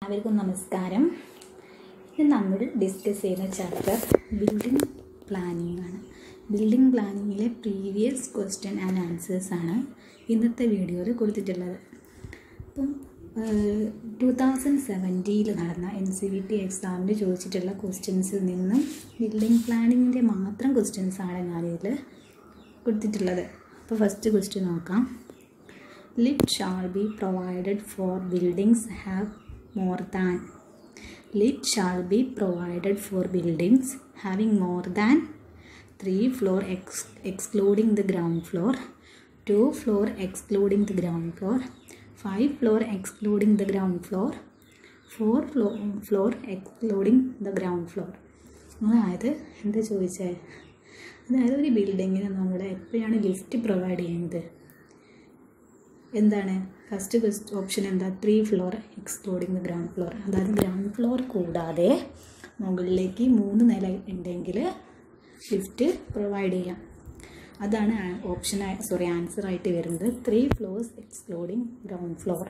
എല്ലാവർക്കും നമസ്കാരം ഇത് നമ്മൾ ഡിസ്കസ് ചെയ്യുന്ന ചാപ്റ്റർ ബിൽഡിംഗ് പ്ലാനിംഗ് ആണ് ബിൽഡിംഗ് പ്ലാനിങ്ങിലെ പ്രീവിയസ് ക്വസ്റ്റ്യൻ ആൻഡ് ആൻസേഴ്സ് ആണ് ഇന്നത്തെ വീഡിയോയിൽ കൊടുത്തിട്ടുള്ളത് അപ്പം ടു തൗസൻഡ് സെവൻറ്റിയിൽ നടന്ന എൻ സി വി ടി എക്സാമിന് ചോദിച്ചിട്ടുള്ള ക്വസ്റ്റ്യൻസിൽ നിന്നും ബിൽഡിംഗ് പ്ലാനിങ്ങിൻ്റെ മാത്രം ക്വസ്റ്റ്യൻസ് ആണ് ഞാനിതിൽ കൊടുത്തിട്ടുള്ളത് അപ്പോൾ ഫസ്റ്റ് ക്വസ്റ്റ്യൻ നോക്കാം lift shall be provided for buildings have more than lift shall be provided for buildings having more than three floor ex- excluding the ground floor two floor excluding the ground floor five floor excluding the ground floor four floor, floor excluding the ground floor അതായത് എന്താ ചോദിച്ചത് അതായത് ഒരു ബിൽഡിങ്ങിന് നമ്മൾ എപ്പോഴാണ് lift provide ചെയ്യുന്നത് എന്താണ് first first option എന്താ three floor excluding the ground floor അതായത് ഗ്രൗണ്ട് ഫ്ലോർ കൂടാതെ മുകളിലേക്ക് മൂന്ന് നില ഉണ്ടെങ്കിൽ ലിഫ്റ്റ് പ്രൊവൈഡ് ചെയ്യാം അതാണ് ഓപ്ഷൻ സോറി ആൻസർ ആയിട്ട് വരുന്നത് three floors excluding ground floor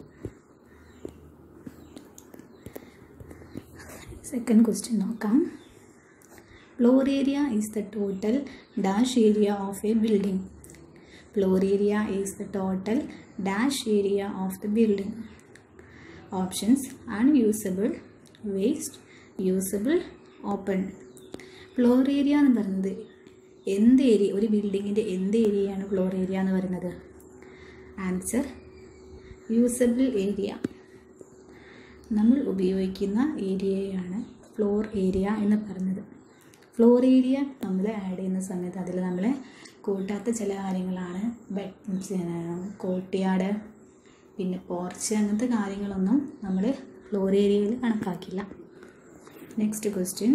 second question നോക്കാം floor area is the total dash area of a building floor area is the total dash area of the building options unusable waste usable open floor area എന്ന് പറയുന്നത് എന്ത് area ഒരു ബിൽഡിങ്ങിൻ്റെ എന്ത് ഏരിയയാണ് floor area എന്ന് പറയുന്നത് ആൻസർ യൂസബിൾ ഏരിയ നമ്മൾ ഉപയോഗിക്കുന്ന ഏരിയയാണ് ഫ്ലോർ ഏരിയ എന്ന് പറയുന്നത് ഫ്ലോർ ഏരിയ നമ്മൾ ആഡ് ചെയ്യുന്ന സമയത്ത് അതിൽ നമ്മൾ കൂട്ടാത്ത ചില കാര്യങ്ങളാണ് ബെഡ് കോട്ടിയാട് പിന്നെ പോർച്ച് അങ്ങനത്തെ കാര്യങ്ങളൊന്നും നമ്മൾ ഫ്ലോർ ഏരിയയിൽ കണക്കാക്കില്ല next question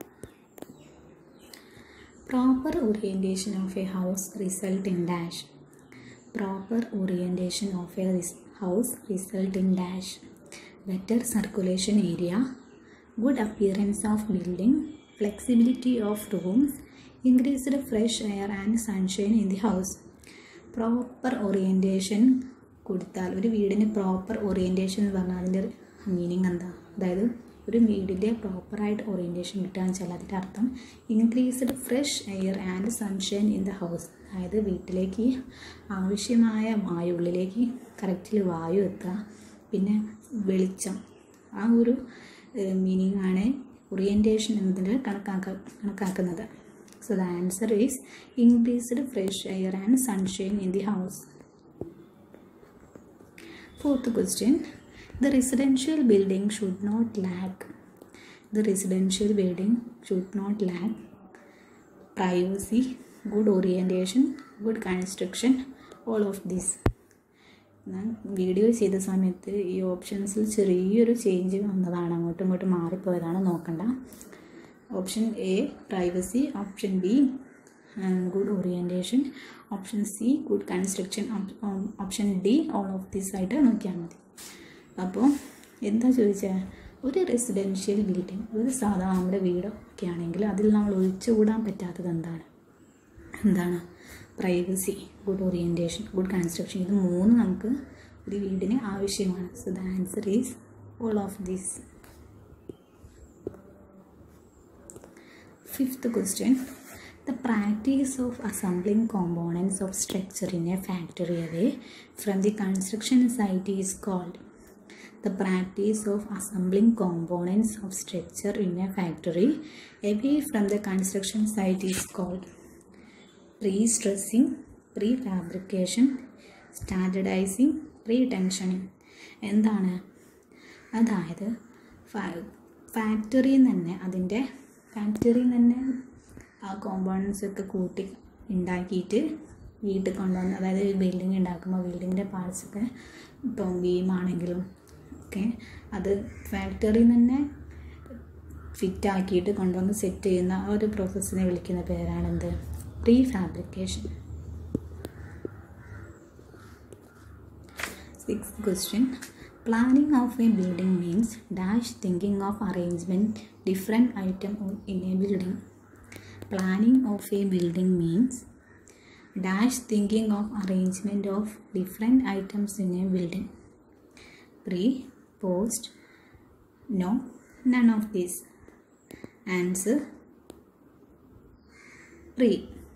proper orientation of a house result in dash proper orientation of a house result in dash better circulation area good appearance of building flexibility of rooms increased fresh air and sunshine in the house proper orientation കൊടുത്താൽ ഒരു വീടിന് proper orientation എന്ന് പറഞ്ഞാൽ അതിൻ്റെ meaning എന്താ അതായത് ഒരു വീടിൻ്റെ പ്രോപ്പറായിട്ട് ഓറിയൻറ്റേഷൻ കിട്ടുക എന്ന് വെച്ചാൽ അതിൻ്റെ അർത്ഥം increased fresh air and sunshine in the house അതായത് വീട്ടിലേക്ക് ആവശ്യമായ വായു ഉള്ളിലേക്ക് കറക്റ്റിൽ വായു എത്തുക പിന്നെ വെളിച്ചം ആ ഒരു മീനിങ് ആണ് ഓറിയൻറ്റേഷൻ എന്നതിൽ കണക്കാക്ക കണക്കാക്കുന്നത് So the answer is increased fresh air and sunshine in the house. Fourth question The residential building should not lack. The residential building should not lack privacy, good orientation, good construction, all of this. ഞാൻ video ചെയ്ത സമയത്ത് ഈ ഓപ്ഷൻസിൽ ചെറിയൊരു change വന്നതാണ് അങ്ങോട്ടും ഇങ്ങോട്ടും മാറിപ്പോയതാണ് നോക്കണ്ട option A privacy option B good orientation option C good construction option D all of this ആയിട്ട് നോക്കിയാൽ മതി അപ്പോൾ എന്താ ചോദിച്ചാൽ ഒരു റെസിഡൻഷ്യൽ ബിൽഡിംഗ് ഒരു സാധാ നമ്മുടെ വീടൊക്കെ ആണെങ്കിൽ അതിൽ നമ്മൾ ഒഴിച്ചുകൂടാൻ പറ്റാത്തത് എന്താണ് എന്താണ് privacy good orientation good construction ഇത് മൂന്ന് നമുക്ക് ഒരു വീടിന് ആവശ്യമാണ് so the answer is all of this Fifth question The practice of assembling components of structure in a factory away from the construction site is called. The practice of assembling components of structure in a factory away from the construction site is called pre-stressing, pre-fabrication, standardizing, pre-tensioning. എന്താണ് അതായത് ഫാക്ടറിയിൽ തന്നെ അതിൻ്റെ ഫാക്ടറിയിൽ തന്നെ ആ compounds ഒക്കെ കൂട്ടി ഉണ്ടാക്കിയിട്ട് വീട്ടിൽ കൊണ്ടുവന്ന് അതായത് ബിൽഡിംഗ് ഉണ്ടാക്കുമ്പോൾ ബിൽഡിങ്ങിൻ്റെ പാർട്സൊക്കെ ഇപ്പം ബീമാണെങ്കിലും ഒക്കെ അത് ഫാക്ടറിയിൽ തന്നെ ഫിറ്റാക്കിയിട്ട് കൊണ്ടുവന്ന് സെറ്റ് ചെയ്യുന്ന ആ ഒരു പ്രോസസ്സിനെ വിളിക്കുന്ന പേരാണെന്ത് pre fabrication six question Planning of a building means dash thinking of arrangement different item in a building. Planning of a building means dash thinking of arrangement of different items in a building. Pre, post, no none of these answer pre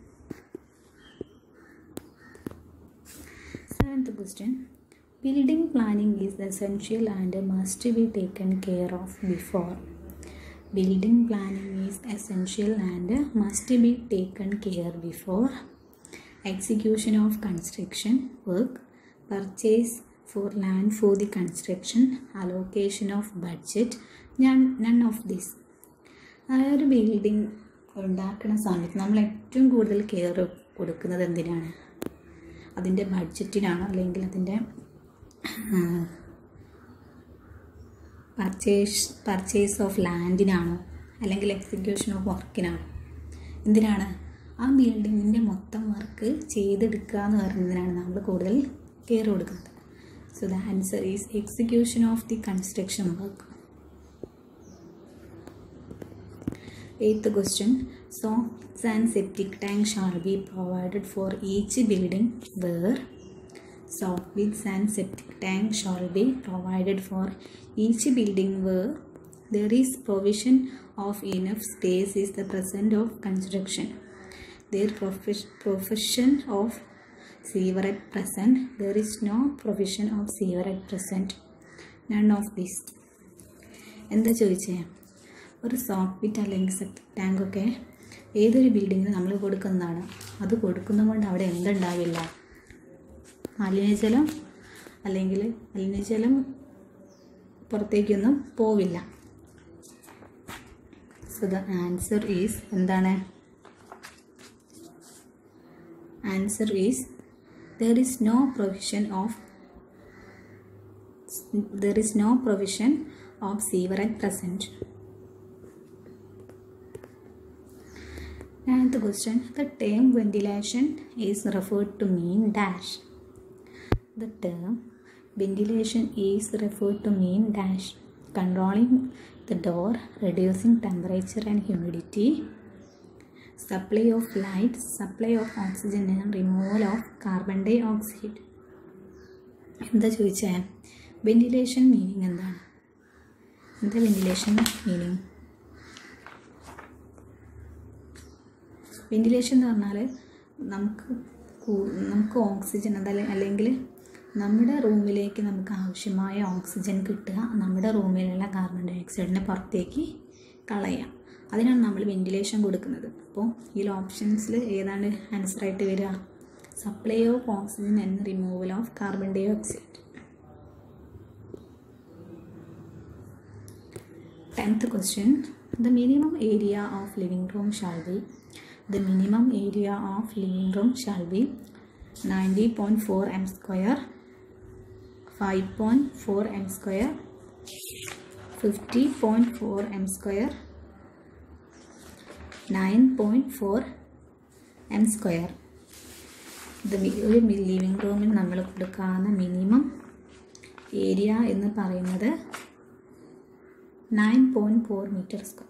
Seventh question. Building planning is essential and must be taken care of before. Building planning is essential and must be taken care before. Execution of construction work, purchase for land for the construction, allocation of budget, none, none of this. ആ ഒരു building ഉണ്ടാക്കുന്ന സമയത്ത് നമ്മൾ ഏറ്റവും കൂടുതൽ care കൊടുക്കുന്നത് എന്തിനാണ് അതിൻ്റെ ബഡ്ജറ്റിനാണോ അല്ലെങ്കിൽ അതിൻ്റെ പർച്ചേസ് പർച്ചേസ് ഓഫ് ലാൻഡിനാണോ അല്ലെങ്കിൽ എക്സിക്യൂഷൻ ഓഫ് വർക്കിനാണോ എന്തിനാണ് ആ ബിൽഡിങ്ങിൻ്റെ മൊത്തം വർക്ക് ചെയ്തെടുക്കുക എന്ന് പറയുന്നതിനാണ് നമ്മൾ കൂടുതൽ കെയർ കൊടുക്കുന്നത് so the answer is execution of the construction work Eighth question. Soft and septic tank shall be provided for each building where soft and septic tank shall be provided for each building where there is provision of enough space is the present of construction. Their profes- profession of sewer at present, there is no provision of sewer at present. None of this. എന്താ ചോദിച്ചേ ഒരു soak pit അല്ലെങ്കിൽ septic ടാങ്കൊക്കെ ഏതൊരു ബിൽഡിങ്ങിന് നമ്മൾ കൊടുക്കുന്നതാണ് അത് കൊടുക്കുന്നത് കൊണ്ട് അവിടെ എന്തുണ്ടാവില്ല മലിനജലം അല്ലെങ്കിൽ മലിനജലം പുറത്തേക്കൊന്നും പോവില്ല സോ ദ ആൻസർ ഈസ് എന്താണ് answer is there is no provision of there is no provision of sewer at present Ninth question. The term ventilation is referred to mean dash. The term ventilation is referred to mean dash. Controlling the door, reducing temperature and humidity, supply of light, supply of oxygen and removal of carbon dioxide. എന്താ ചോദിച്ചേ ventilation meaning എന്താണ് എന്താ ventilation meaning ventilation എന്ന് പറഞ്ഞാൽ നമുക്ക് കൂ- നമുക്ക് oxygen അതല്ല അല്ലെങ്കിൽ നമ്മുടെ റൂമിലേക്ക് നമുക്ക് ആവശ്യമായ ഓക്സിജൻ കിട്ടുക നമ്മുടെ റൂമിലുള്ള കാർബൺ ഡൈ ഓക്സൈഡിനെ പുറത്തേക്ക് കളയാം അതിനാണ് നമ്മൾ വെന്റിലേഷൻ കൊടുക്കുന്നത് അപ്പോൾ ഈ ഓപ്ഷൻസിൽ ഏതാണ് ആൻസറായിട്ട് വരിക supply of oxygen and removal of carbon dioxide Tenth question. The minimum area of living room shall be the minimum area of living room shall be 90.4 m square, 5.4 m square, 50.4 m square, 9.4 m square. ഇത് മി- ഒരു living റൂമിൽ നമ്മൾ കൊടുക്കാവുന്ന minimum area എന്ന് പറയുന്നത് nine point four metre square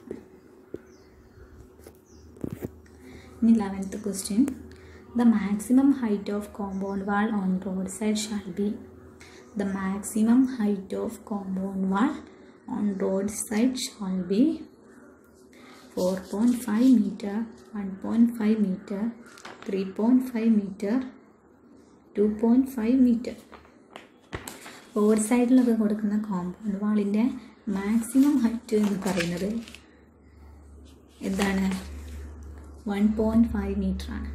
ഇനി eleventh question the maximum height of compound wall on road side shall be the maximum height of compound wall on road side shall be four point five metre one point five metre three point five metre two point five metre road സൈഡിലൊക്കെ കൊടുക്കുന്ന compound വാളിൻ്റെ maximum height എന്ന് പറയുന്നത് എന്താണ് one point five metre ആണ്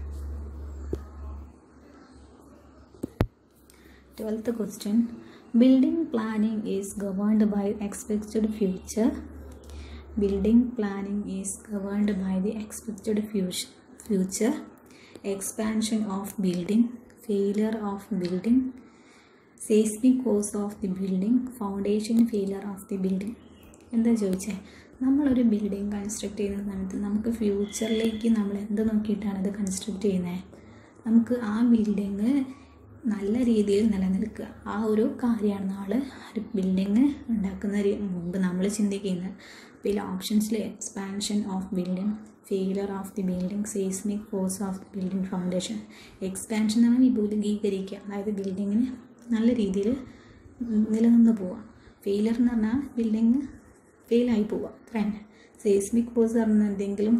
twelfth question building planning is governed by expected future building planning is governed by the expected future expansion of building failure of building seismic cause of the building foundation failure of the building എന്താ ചോദിച്ചേ നമ്മളൊരു building construct ചെയ്യുന്ന സമയത്ത് നമുക്ക് ഫ്യൂച്ചറിലേക്ക് നമ്മൾ എന്ത് നോക്കിയിട്ടാണ് അത് കൺസ്ട്രക്ട് ചെയ്യുന്നത് നമുക്ക് ആ ബിൽഡിങ് നല്ല രീതിയിൽ നിലനിൽക്കുക ആ ഒരു കാര്യമാണ് നമ്മൾ ഒരു ബിൽഡിങ് ഉണ്ടാക്കുന്ന രീ- മുമ്പ് നമ്മൾ ചിന്തിക്കുന്നത് അപ്പോൾ ഇതിൽ ഓപ്ഷൻസിൽ expansion of building failure of the building seismic force of the building foundation expansion എന്ന് പറഞ്ഞാൽ വിപുലീകരിക്കുക അതായത് ബിൽഡിങ്ങിന് നല്ല രീതിയിൽ നിലനിന്ന് പോവാം ഫെയിലർ എന്ന് പറഞ്ഞാൽ ബിൽഡിങ് ഫെയിലായി പോവുക അത്ര തന്നെ സെയ്സ്മിക് ഫോഴ്സ് പറഞ്ഞാൽ എന്തെങ്കിലും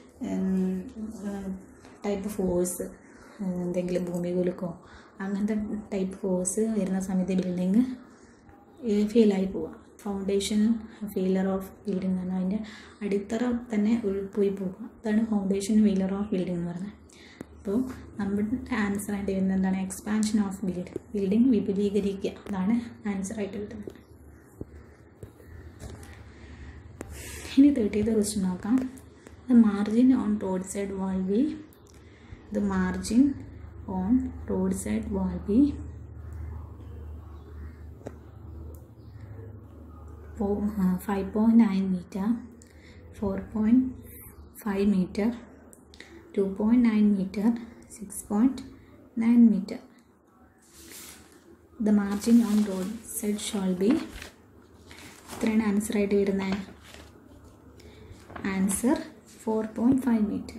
ടൈപ്പ് ഫോഴ്സ് എന്തെങ്കിലും ഭൂമി കുലുക്കോ അങ്ങനത്തെ ടൈപ്പ് ഫോഴ്സ് വരുന്ന സമയത്ത് ബിൽഡിങ് ഫെയിലായി പോവുക ഫൗണ്ടേഷൻ ഫെയിലർ ഓഫ് ബിൽഡിംഗ് എന്ന് പറഞ്ഞാൽ അതിൻ്റെ അടിത്തറ തന്നെ പോയി പോവുക അതാണ് ഫൗണ്ടേഷൻ ഫെയിലർ ഓഫ് ബിൽഡിംഗ് എന്ന് പറഞ്ഞത് അപ്പോൾ നമ്മുടെ ആൻസർ ആയിട്ട് വരുന്നത് എന്താണ് എക്സ്പാൻഷൻ ഓഫ് ബിൽഡ് ബിൽഡിംഗ് വിപുലീകരിക്കുക അതാണ് ആൻസർ ആയിട്ട് വരുന്നത് ഇനി തേർട്ടീത് ക്വസ്റ്റ്യൻ നോക്കാം the margin on road side wall be the margin on road side wall be five point nine metre four point five metre two point nine metre six point nine metre the margin on road side shall be ഇത്രയാണ് answer ആയിട്ട് വരുന്നത് answer four point five metre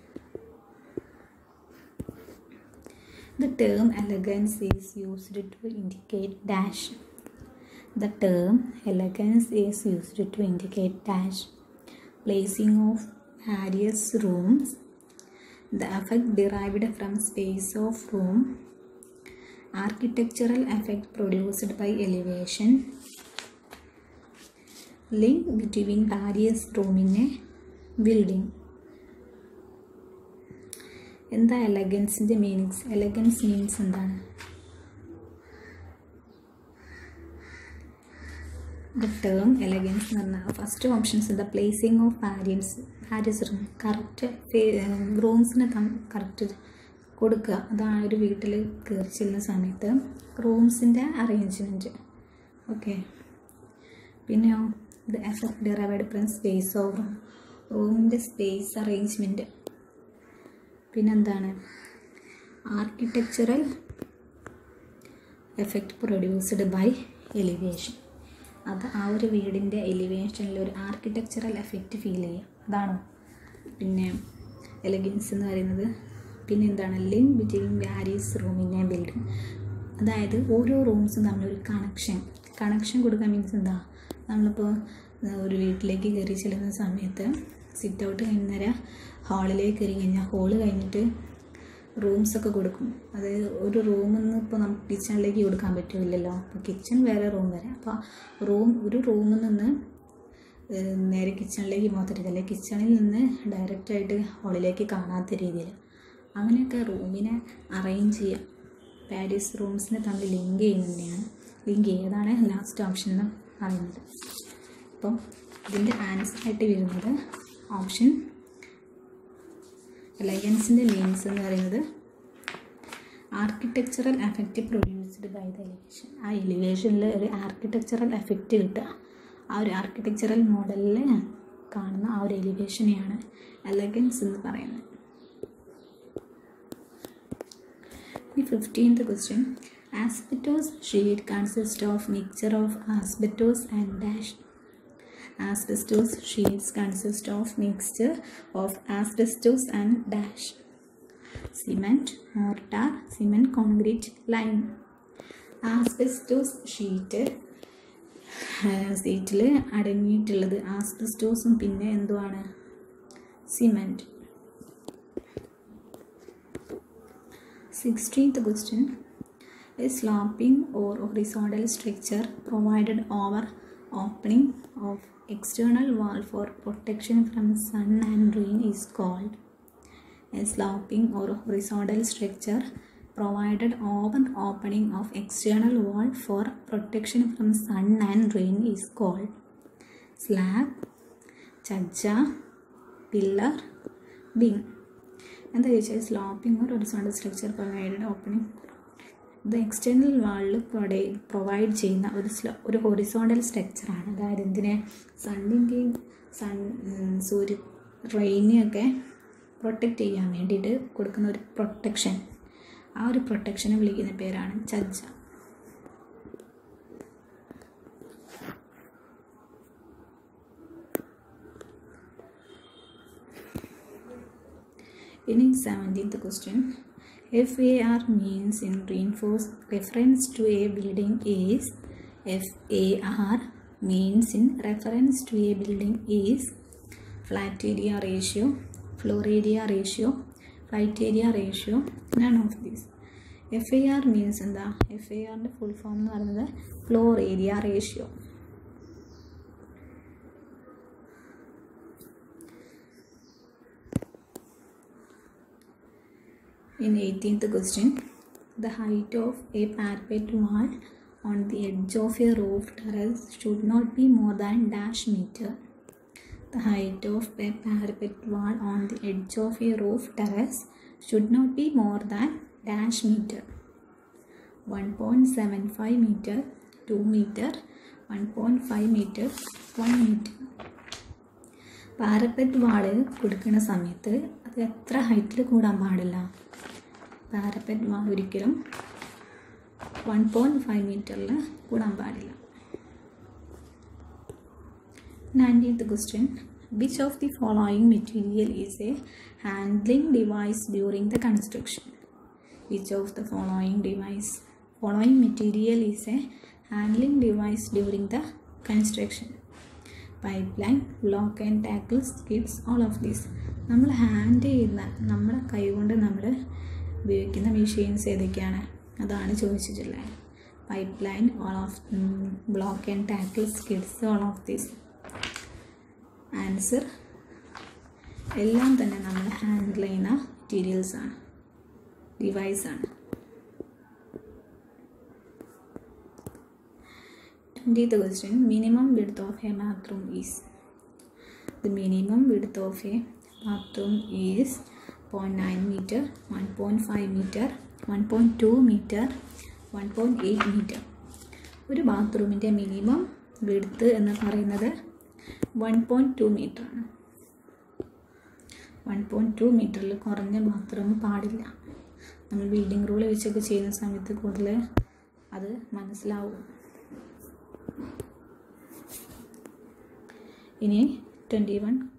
The term elegance is used to indicate dash. The term elegance is used to indicate dash. Placing of various rooms. The effect derived from space of room. Architectural effect produced by elevation. Link between various room in a building. എന്താ എലഗൻസിൻ്റെ meanings elegance means എന്താണ് the term elegance എന്ന് പറഞ്ഞാൽ first options the placing of variance various room correct റൂംസിന് correct കൊടുക്കുക അതാണ് ഒരു വീട്ടിൽ കയറി ചെല്ലുന്ന സമയത്ത് റൂംസിൻ്റെ അറേഞ്ച്മെൻറ്റ് ഓക്കെ പിന്നെയോ ഇത് effect derived from space of room റൂമിൻ്റെ സ്പേസ് അറേഞ്ച്മെൻറ്റ് പിന്നെന്താണ് architectural effect produced by elevation അത് ആ ഒരു വീടിൻ്റെ എലിവേഷനിൽ ഒരു ആർക്കിടെക്ചറൽ എഫക്റ്റ് ഫീൽ ചെയ്യുക അതാണോ പിന്നെ എലഗൻസ് എന്ന് പറയുന്നത് പിന്നെ എന്താണ് ലിങ്ക് ബിറ്റ്വീൻ വാരിയസ് റൂമിനെ ബിൽഡിംഗ് അതായത് ഓരോ റൂംസും തമ്മിലൊരു കണക്ഷൻ കണക്ഷൻ കൊടുക്കാൻ മീൻസ് എന്താ നമ്മളിപ്പോൾ ഒരു വീട്ടിലേക്ക് കയറി ചെല്ലുന്ന സമയത്ത് സിറ്റ് ഔട്ട് കഴിഞ്ഞേരം ഹാളിലേക്ക് കയറി കഴിഞ്ഞാൽ ഹോള് കഴിഞ്ഞിട്ട് റൂംസൊക്കെ കൊടുക്കും അതായത് ഒരു റൂമിൽ നിന്ന് ഇപ്പോൾ നമുക്ക് കിച്ചണിലേക്ക് കൊടുക്കാൻ പറ്റില്ലല്ലോ അപ്പോൾ കിച്ചൺ വേറെ റൂം വേറെ അപ്പോൾ റൂം ഒരു റൂമിൽ നിന്ന് നേരെ കിച്ചണിലേക്ക് പോകത്തില്ല അല്ലെങ്കിൽ കിച്ചണിൽ നിന്ന് ഡയറക്റ്റായിട്ട് ഹാളിലേക്ക് കാണാത്ത രീതിയിൽ അങ്ങനെയൊക്കെ റൂമിനെ അറേഞ്ച് ചെയ്യുക പാരീസ് റൂംസിനെ തമ്മിൽ ലിങ്ക് ചെയ്യുന്നതിനെയാണ് ലിങ്ക് ചെയ്തതാണ് ലാസ്റ്റ് ഓപ്ഷൻ എന്ന് പറയുന്നത് അപ്പം ഇതിൻ്റെ ആൻസർ ആയിട്ട് വരുന്നത് ഓപ്ഷൻ എലഗൻസിൻ്റെ മീൻസ് എന്ന് പറയുന്നത് architectural effect produced by the elevation ആ എലിവേഷനിൽ ഒരു ആർക്കിടെക്ചറൽ എഫക്റ്റ് കിട്ടുക ആ ഒരു ആർക്കിടെക്ചറൽ മോഡലിൽ കാണുന്ന ആ ഒരു എലിവേഷനെയാണ് എലഗൻസ് എന്ന് പറയുന്നത് ഇനി fifteenth question asbestos sheet consist of mixer of asbestos and dash asbestos sheets consist of mixture of asbestos and dash cement mortar cement concrete lime asbestos sheet സീറ്റിൽ അടങ്ങിയിട്ടുള്ളത് ആസ്ബെസ്റ്റോസും പിന്നെ എന്തുവാണ് cement sixteenth question a sloping or horizontal structure provided over opening of external wall for protection from sun and rain is called a sloping or horizontal structure provided over opening of external wall for protection from sun and rain is called slab chajja pillar beam എന്താ ചോദിച്ചാൽ sloping ഒരു horizontal structure provided opening ഇത് external വാളിൽ provide ചെയ്യുന്ന ഒരു slow ഒരു horizontal സ്ട്രക്ചറാണ് അതായത് എന്തിനെ സണ്ണിൻ്റെയും സൺ സൂര്യ റെയിനെയൊക്കെ പ്രൊട്ടക്റ്റ് ചെയ്യാൻ വേണ്ടിയിട്ട് കൊടുക്കുന്ന ഒരു പ്രൊട്ടക്ഷൻ ആ ഒരു പ്രൊട്ടക്ഷനെ വിളിക്കുന്ന പേരാണ് ചജ്ജ ഇനി seventeenth question FAR means in reinforced reference to a building is F A R means in reference to a building is flat area ratio, floor area ratio, height area ratio, none of these. F I R means എന്താ എഫ് ഐ ആറിൻ്റെ full form എന്ന് പറയുന്നത് floor area ratio In 18th question, the height of a parapet wall on the edge of a roof terrace should not be more than dash meter. The height of a parapet wall on the edge of a roof terrace should not be more than dash meter. 1.75 meter, 2 meter, 1.5 meter, 1 meter. Parapet wall കൊടുക്കുന്ന സമയത്ത് അത് എത്ര ഹൈറ്റിൽ കൂടാൻ പാടില്ല parapet വാൾ ഒരിക്കലും one point five മീറ്ററിൽ കൂടാൻ പാടില്ല nineteenth question which of the following material is a handling device during the construction which of the following device following material is a handling device during the construction pipe line block and tackle skids all of these നമ്മൾ hand ചെയ്യുന്ന നമ്മുടെ കൈകൊണ്ട് നമ്മൾ ഉപയോഗിക്കുന്ന machines ഏതൊക്കെയാണ് അതാണ് ചോദിച്ചിട്ടുള്ളത് pipe line all of block and tackle skids all of these answer എല്ലാം തന്നെ നമ്മൾ ഹാൻഡിൽ ചെയ്യുന്ന മെറ്റീരിയൽസാണ് ഡിവൈസാണ് twentieth question minimum width of a bathroom is the minimum width of a bathroom is point nine metre one point five metre one point two metre one point eight metre ഒരു ബാത്റൂമിൻ്റെ minimum width എന്ന് പറയുന്നത് one point two മീറ്ററാണ് one point two മീറ്ററിൽ കുറഞ്ഞ bathroom പാടില്ല നമ്മൾ building rule വെച്ചൊക്കെ ചെയ്യുന്ന സമയത്ത് കൂടുതൽ അത് മനസ്സിലാവും ഇനി ട്വൻറ്റി വൺ